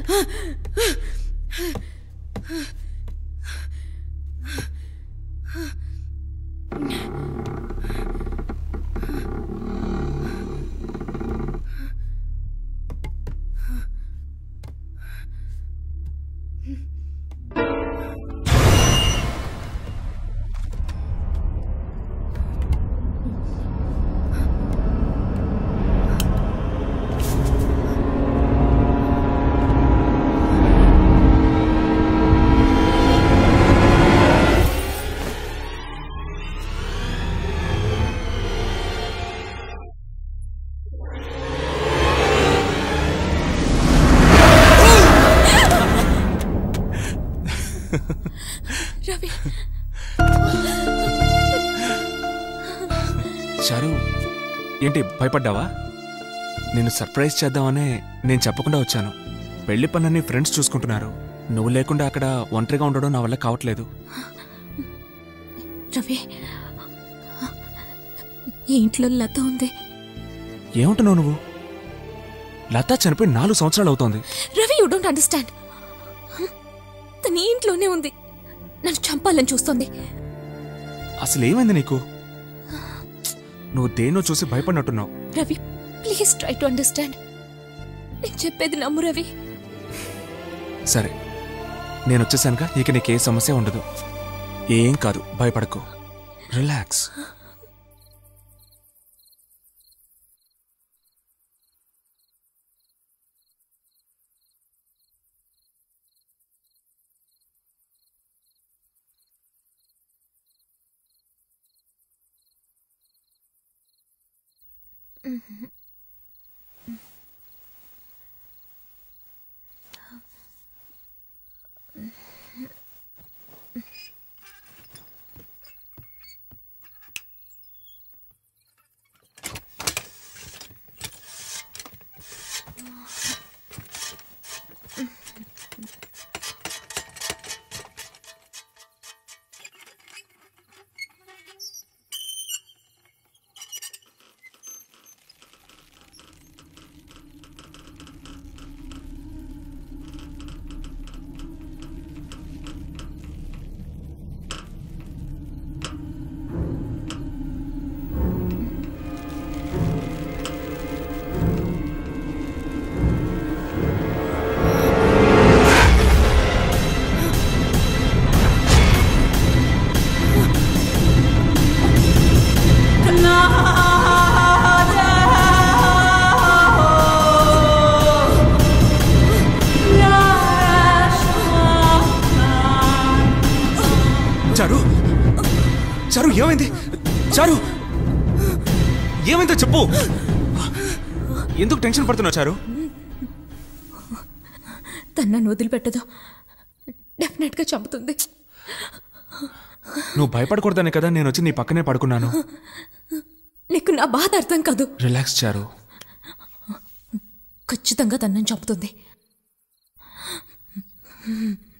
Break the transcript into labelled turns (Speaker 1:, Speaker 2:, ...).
Speaker 1: రవి
Speaker 2: చారు ఏంటి భయపడ్డావా నేను సర్ప్రైజ్ చేద్దామనే నేను చెప్పకుండా వచ్చాను పెళ్లి పనులన్నీ ఫ్రెండ్స్ చూసుకుంటున్నారు నువ్వు లేకుండా అక్కడ ఒంటరిగా ఉండడం నా వల్ల కావట్లేదు
Speaker 1: రవి ఈ ఇంట్లో లత ఉంది
Speaker 2: ఏమంటున్నావు నువ్వు లతా చనిపోయి నాలుగు సంవత్సరాలు అవుతోంది
Speaker 1: రవి యూ డోంట్ అండర్స్టాండ్ తన ఈ ఇంట్లోనే ఉంది నన్ను చంపాలని చూస్తోంది
Speaker 2: అసలు ఏమైంది నీకు నువ్వు దేన్నో చూసి భయపడినట్టున్నావు
Speaker 1: Ravi please try to understand నేను చెప్పేది నమ్ము రవి
Speaker 2: సరే నేను వచ్చేసానుగా ఇక నీకే సమస్య ఉండదు ఏం కాదు భయపడకు రిలాక్స్ చారు చారు ఏమైంది చారు ఏమైందో చెప్పు ఎందుకు టెన్షన్ పడుతున్నావు చారు
Speaker 1: తను నన్ను వదిలిపెట్టదు డెఫినెట్ గా చంపుతుంది
Speaker 2: నువ్వు భయపడకూడదనే కదా నేను వచ్చి నీ పక్కనే పడుకున్నాను
Speaker 1: నీకు నా బాధ అర్థం కాదు
Speaker 2: రిలాక్స్ చారు
Speaker 1: ఖచ్చితంగా తను నన్ను చంపుతుంది